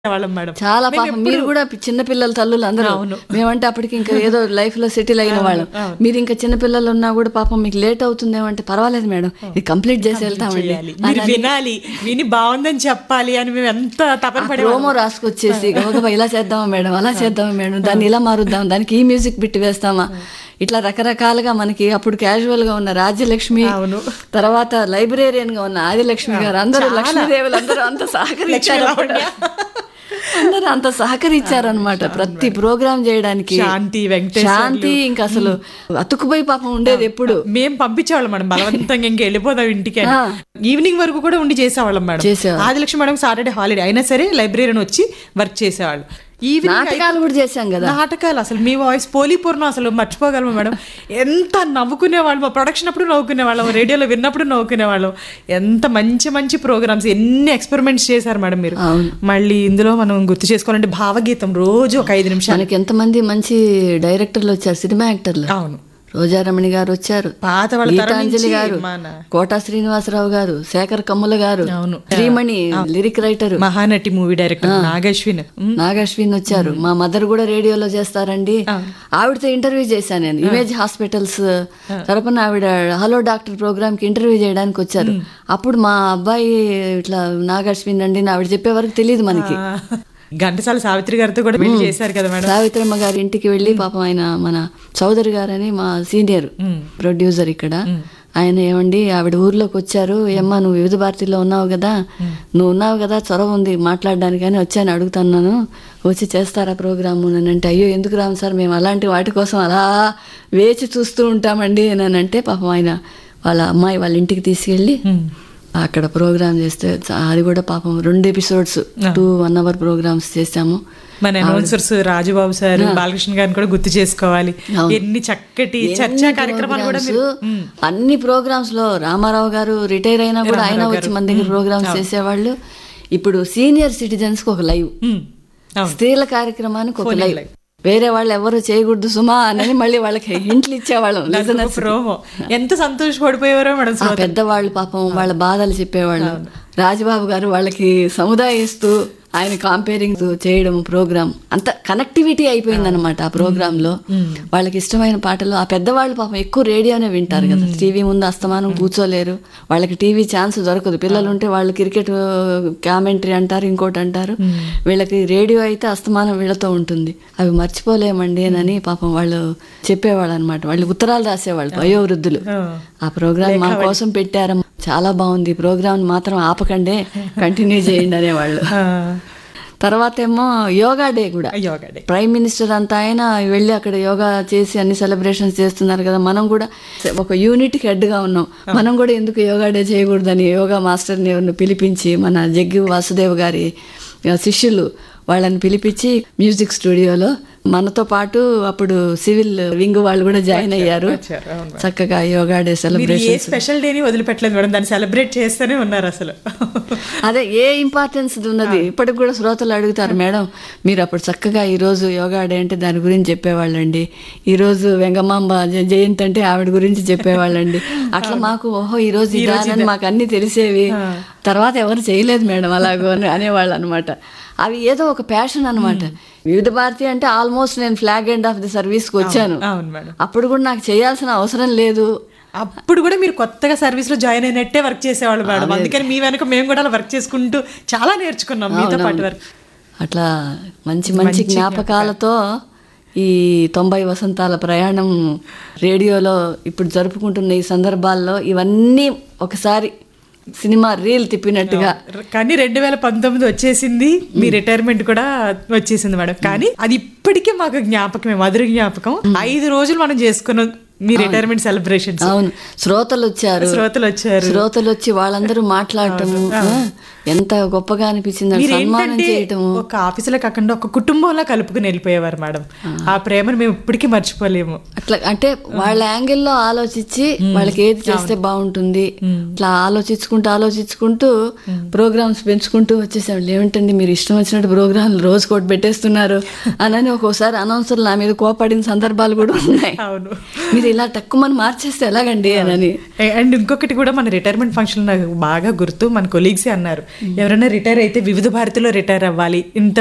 వాళ్ళం మేడం చాలా పాపం మీరు కూడా చిన్న పిల్లల తల్లులు అందరూ అవును. మేమంటే అప్పటికి ఇంకా ఏదో లైఫ్ లో సెటిల్ అయిన వాళ్ళం మీరు ఇంకా చిన్న పిల్లలు ఉన్నా కూడా పాపం మీకు లేట్ అవుతుందేమో అంటే పర్వాలేదు మేడం ఇది కంప్లీట్ చేసి వెళ్తామండి చేయాలి మీరు వినాలి విని బాగుందని చెప్పాలి అని మేము ఎంత తపన పడే ప్రోమో రాసుకొచ్చేసి గబగబా ఇలా చేద్దామా మేడం అలా చేద్దామా మేడం దాన్ని ఇలా మారుద్దాం దానికి ఈ మ్యూజిక్ బిట్ వేస్తామా ఇట్లా రకరకాలుగా మనకి అప్పుడు క్యాజువల్ గా ఉన్న రాజ్యలక్ష్మి అవును. తర్వాత లైబ్రేరియన్ గా ఉన్న ఆదిలక్ష్మి గారు అందరూ లక్ష్మీదేవులు అందరూ అంత సహకరించారు అప్పుడు. అందరూ అంత సహకరించారు అనమాట ప్రతి ప్రోగ్రామ్ చేయడానికి శాంతి, వెంకటేశ్వర్లు. శాంతి ఇంకా అసలు అతుకుపోయి పాపం ఉండేది ఎప్పుడు మేము పంపించేవాళ్ళం మేడం బలవంతంగా ఇంక వెళ్ళిపోదాం ఇంటికి అని. ఈవినింగ్ వరకు కూడా ఉండి చేసేవాళ్ళం మేడం చేసేవాళ్ళం. ఆదిలక్ష్మి మేడం సాటర్డే హాలిడే అయినా సరే లైబ్రరీని వచ్చి వర్క్ చేసేవాళ్ళు ఈవినింగ్ నాటకాలు కూడా చేశాం కదా నాటకాలు అసలు మీ వాయిస్ పోలీపూర్ణం అసలు మర్చిపోగలము మేడం ఎంత నవ్వుకునేవాళ్ళం ప్రొడక్షన్ అప్పుడు నవ్వుకునేవాళ్ళం రేడియోలో విన్నప్పుడు నవ్వుకునేవాళ్ళం ఎంత మంచి మంచి ప్రోగ్రామ్స్ ఎన్ని ఎక్స్పెరిమెంట్స్ చేశారు మేడం మీరు అవును. మళ్ళీ ఇందులో మనం గుర్తు చేసుకోవాలంటే భావగీతం రోజు ఒక ఐదు నిమిషాలు మనకి ఎంతమంది మంచి డైరెక్టర్లు వచ్చారు సినిమా యాక్టర్లు అవును రోజారమణి గారు వచ్చారు పాత వాళ్ళ తరం గీతాంజలి నుంచి గారు మన- కోటా శ్రీనివాసరావు గారు శేఖర్ కమ్ముల గారు అవును. Srimani lyric writer Mahanati movie director Nag Ashwin um, Nag Ashwin వచ్చారు మా మదర్ కూడా రేడియోలో చేస్తారండి అవును. ఆవిడతో ఇంటర్వ్యూ చేశాను నేను ఇమేజ్ హాస్పిటల్స్ తరపున ఆవిడ హలో డాక్టర్ ప్రోగ్రామ్ కి ఇంటర్వ్యూ చేయడానికి వచ్చారు అప్పుడు మా అబ్బాయి ఇట్లా నాగశ్విన్ అండి అని ఆవిడ చెప్పే వరకు తెలియదు మనకి ఆ, ఘంటసాల సావిత్రి గారితో కూడా వెళ్ళి చేశారు కదా మేడం సావిత్రమ్మ గారి ఇంటికి వెళ్ళి పాపం ఆయన మన చౌదరి గారని మా సీనియర్ ప్రొడ్యూసర్ ఇక్కడ ఆయన ఏమండి ఆవిడ ఊర్లోకి వచ్చారు ఏమ్మా నువ్వు వివిధ భారతిలో ఉన్నావు కదా నువ్వు ఉన్నావు కదా చొరవ ఉంది మాట్లాడడానికి అని వచ్చాను అడుగుతున్నాను వచ్చి చేస్తారా ప్రోగ్రాము అని అంటే అయ్యో ఎందుకు రాము సార్ మేము అలాంటి వాటి కోసం అలా వేచి చూస్తూ ఉంటామండి అని అంటే పాపం ఆయన వాళ్ళ అమ్మాయి వాళ్ళ ఇంటికి తీసుకెళ్ళి ఉమ్, అక్కడ ప్రోగ్రామ్ చేస్తే చ- అది కూడా పాపం రెండు episodes two one hour programs చేశాము మన అనౌన్సర్స్ రాజుబాబు సార్ బాలకృష్ణ గారిని కూడా గుర్తు చేసుకోవాలి ఎన్ని చక్కటి చర్చా ఎన్ని కార్యక్రమాలు కూడా మీరు programs, అన్ని ప్రోగ్రామ్స్ లో రామారావు గారు రిటైర్ అయినా కూడా ఆయన వచ్చి మన దగ్గర ప్రోగ్రామ్స్ చేసేవాళ్ళు ఇప్పుడు సీనియర్ సిటిజన్స్ కి ఒక లైవ్ ఉమ్, అవును స్త్రీల కార్యక్రమానికి ఒక లైవ్ వేరే వాళ్ళు ఎవరు చేయకూడదు సుమా అని మళ్ళీ వాళ్ళకి హింట్లు ఇచ్చేవాళ్ళం listeners కి. ప్రోమో ఎంత సంతోషపడిపోయేవారో మేడం ఆ పెద్దవాళ్ళు పాపం వాళ్ళ బాధలు చెప్పేవాళ్ళు రాజబాబు గారు వాళ్ళకి సముదాయిస్తూ ఆయన కాంపేరింగ్ చేయడం ప్రోగ్రామ్ అంత కనెక్టివిటీ అయిపోయింది అనమాట ఆ ప్రోగ్రామ్ లో వాళ్ళకి ఇష్టమైన పాటలు ఆ పెద్దవాళ్ళు పాపం ఎక్కువ రేడియోనే వింటారు కదా టీవీ ముందు అస్తమానం కూర్చోలేరు వాళ్ళకి టీవీ ఛాన్స్ దొరకదు పిల్లలు ఉంటే వాళ్ళు క్రికెట్ కామెంటరీ అంటారు ఇంకోటి అంటారు వీళ్ళకి రేడియో అయితే అస్తమానం వీళ్ళతో ఉంటుంది అవి మర్చిపోలేమండి అని పాపం వాళ్ళు చెప్పేవాళ్ళు అనమాట వాళ్ళు ఉత్తరాలు రాసేవాళ్ళు వయోవృద్ధులు ఆ. ఆ ప్రోగ్రామ్ మా కోసం పెట్టారు చాలా బాగుంది ఈ ప్రోగ్రామ్ మాత్రం ఆపకండే కంటిన్యూ చేయండి అనేవాళ్ళు ఆ, తర్వాత ఏమో యోగా డే కూడా యోగా డే ప్రైమ్ మినిస్టర్ అంతా ఆయన వెళ్ళి అక్కడ యోగా చేసి అన్ని సెలబ్రేషన్స్ చేస్తున్నారు కదా మనం కూడా ఒక యూనిట్ కి హెడ్ గా ఉన్నాం మనం కూడా ఎందుకు యోగా డే చేయకూడదని యోగా మాస్టర్ని ఎవరిని పిలిపించి మన జగ్గి వాసుదేవ్ గారి ఆ, శిష్యులు వాళ్ళని పిలిపించి మ్యూజిక్ స్టూడియోలో మనతో పాటు అప్పుడు సివిల్ వింగ్ వాళ్ళు కూడా జాయిన్ అయ్యారు వచ్చారు, అవును. చక్కగా యోగా డే మీరు ఏ సెలబ్రేషన్ స్పెషల్ డేని వదిలిపెట్టలేదు మేడం దాన్ని సెలబ్రేట్ చేస్తూనే ఉన్నారు అసలు అదే ఏ ఇంపార్టెన్స్ ఉన్నది ఇప్పటికి కూడా శ్రోతలు అడుగుతారు మేడం మీరు అప్పుడు చక్కగా ఈ రోజు యోగా డే అంటే దాని గురించి చెప్పేవాళ్ళండి ఈ రోజు వెంగమాంబ జ- జయంతి అంటే ఆవిడ గురించి చెప్పేవాళ్ళండి అట్లా మాకు ఓహో ఈ రోజు ఇదా అని మాకు అన్ని తెలిసేవి తర్వాత ఎవరు చేయలేదు మేడం అలాగో అని అనేవాళ్ళు అనమాట అవి ఏదో ఒక ప్యాషన్ అనమాట వివిధ భారతి అంటే ఆల్మోస్ట్ నేను flag end of the service కి వచ్చాను అవును మేడం అప్పుడు కూడా నాకు చేయాల్సిన అవసరం లేదు అప్పుడు కూడా మీరు కొత్తగా సర్వీస్ లో జాయిన్ అయినట్టే వర్క్ చేసేవాళ్ళు మేడం అందుకని మీ వెనక మేము కూడా అలా వర్క్ చేసుకుంటూ చాలా నేర్చుకున్నాం మీతో పాటు వర్క్ అట్లా మంచి మంచి జ్ఞాపకాలతో ఈ తొంభై వసంతాల ప్రయాణం రేడియోలో ఇప్పుడు జరుపుకుంటున్న ఈ సందర్భాల్లో ఇవన్నీ ఒకసారి సినిమా రీల్ తిప్పినట్టుగా కానీ రెండు వేల పంతొమ్మిది వచ్చేసింది మీ రిటైర్మెంట్ కూడా వచ్చేసింది మేడం కానీ అది ఇప్పటికీ మాకు జ్ఞాపకమే మధుర జ్ఞాపకం ఐదు రోజులు మనం చేసుకున్నాం మీ రిటైర్మెంట్ సెలబ్రేషన్స్ అవును శ్రోతలు వచ్చారు శ్రోతలు వచ్చారు శ్రోతలు వచ్చి వాళ్ళందరూ మాట్లాడటము ఆ, ఎంత గొప్పగా అనిపించింది మీరు సన్మానం ఏంటంటే చేయటము ఒక ఆఫీసులో కాకుండా ఒక కుటుంబంలో కలుపుకుని వెళ్ళిపోయేవారు మేడం ఆ ప్రేమను మేము ఇప్పటికీ మర్చిపోలేము అట్లా అంటే వాళ్ళ యాంగిల్లో ఆలోచించి వాళ్ళకి ఏది చేస్తే బాగుంటుంది ఇట్లా ఆలోచించుకుంటూ ఆలోచించుకుంటూ ప్రోగ్రామ్స్ పెంచుకుంటూ వచ్చేసాం ఏమిటండి మీరు ఇష్టం వచ్చినట్టు ప్రోగ్రాంలు రోజు కోటి పెట్టేస్తున్నారు అని ఒక్కోసారి అనౌన్సర్లు నా మీద కోపడిన సందర్భాలు కూడా ఉన్నాయి అవును మీరు ఇలా తక్కువని మార్చేస్తే ఎలాగండి అని అండ్ ఇంకొకటి కూడా మన రిటైర్మెంట్ ఫంక్షన్ నాకు బాగా గుర్తు మన కొలీగ్సే అన్నారు ఎవరైనా రిటైర్ అయితే వివిధ భారతిలో రిటైర్ అవ్వాలి ఇంత